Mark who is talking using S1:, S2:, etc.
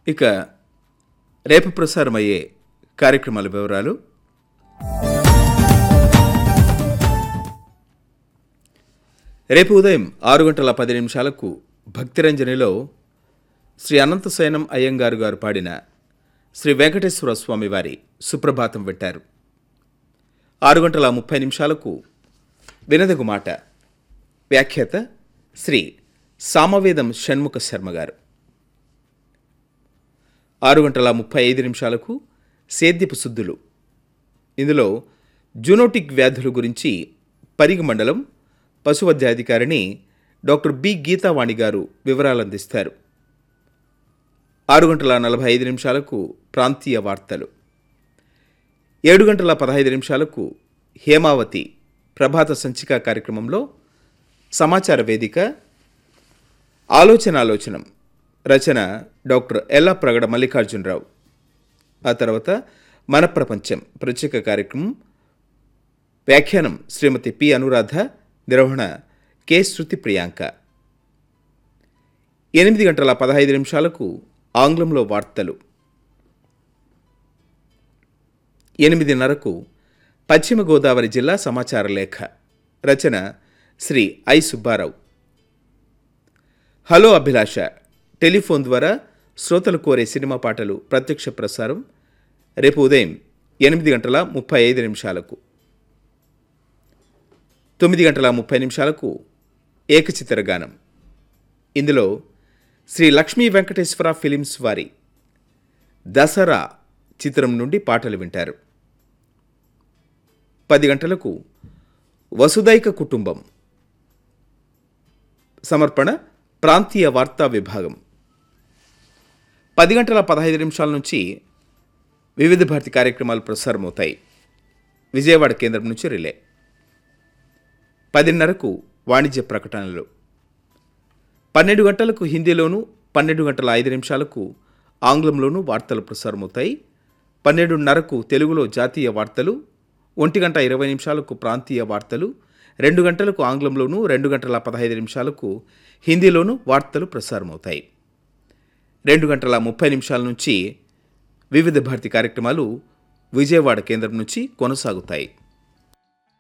S1: ఇక రేపు ప్రసారమయ్యే కార్యక్రమాల వివరాలు రేపు ఉదయం ఆరు గంటల పది నిమిషాలకు భక్తిరంజనిలో శ్రీ అనంతశయనం అయ్యంగారు గారు పాడిన శ్రీ వెంకటేశ్వర స్వామి వారి సుప్రభాతం వింటారు ఆరు గంటల ముప్పై నిమిషాలకు వినదగు మాట వ్యాఖ్యాత శ్రీ సామవేదం షణ్ముఖ శర్మ గారు ఆరు గంటల ముప్పై ఐదు నిమిషాలకు సేద్యపు శుద్ధులు ఇందులో జూనోటిక్ వ్యాధుల గురించి పరిగి మండలం పశువైద్యాధికారిని డాక్టర్ బి గీతావాణి గారు వివరాలు అందిస్తారు ఆరు గంటల నలభై ఐదు నిమిషాలకు ప్రాంతీయ వార్తలు ఏడు గంటల పదహైదు నిమిషాలకు హేమావతి ప్రభాత సంచిక కార్యక్రమంలో సమాచార వేదిక ఆలోచన ఆలోచనం రచన డాక్టర్ ఎల్లా ప్రగడ మల్లికార్జునరావు ఆ తర్వాత మన ప్రపంచం ప్రత్యేక కార్యక్రమం వ్యాఖ్యానం శ్రీమతి పి అనురాధ నిర్వహణ కె శృతి ప్రియాంక ఎనిమిది గంటల పదహైదు నిమిషాలకు ఆంగ్లంలో వార్తలు ఎనిమిదిన్నరకు పశ్చిమ గోదావరి జిల్లా సమాచార లేఖ రచన Shri I Subbarao hello Abhilasha telephone ద్వారా శ్రోతలు కోరే సినిమా పాటలు ప్రత్యక్ష ప్రసారం రేపు ఉదయం ఎనిమిది గంటల ముప్పై ఐదు నిమిషాలకు తొమ్మిది గంటల ముప్పై నిమిషాలకు ఏకచిత్ర గానం ఇందులో శ్రీ లక్ష్మీ వెంకటేశ్వర ఫిలిమ్స్ వారి దసరా చిత్రం నుండి పాటలు వింటారు పది గంటలకు వసుదైక కుటుంబం సమర్పణ ప్రాంతీయ వార్తా విభాగం పది గంటల పదహైదు నిమిషాల నుంచి వివిధ భారతి కార్యక్రమాలు ప్రసారమవుతాయి విజయవాడ కేంద్రం నుంచి రిలే పదిన్నరకు వాణిజ్య ప్రకటనలు పన్నెండు గంటలకు హిందీలోను పన్నెండు గంటల ఐదు నిమిషాలకు ఆంగ్లంలోనూ వార్తలు ప్రసారమవుతాయి పన్నెండున్నరకు తెలుగులో జాతీయ వార్తలు ఒంటి గంట ఇరవై నిమిషాలకు ప్రాంతీయ వార్తలు రెండు గంటలకు ఆంగ్లంలోనూ రెండు గంటల పదహైదు నిమిషాలకు హిందీలోనూ వార్తలు ప్రసారమవుతాయి రెండు గంటల ముప్పై నిమిషాల నుంచి వివిధ భారతి కార్యక్రమాలు విజయవాడ కేంద్రం నుంచి కొనసాగుతాయి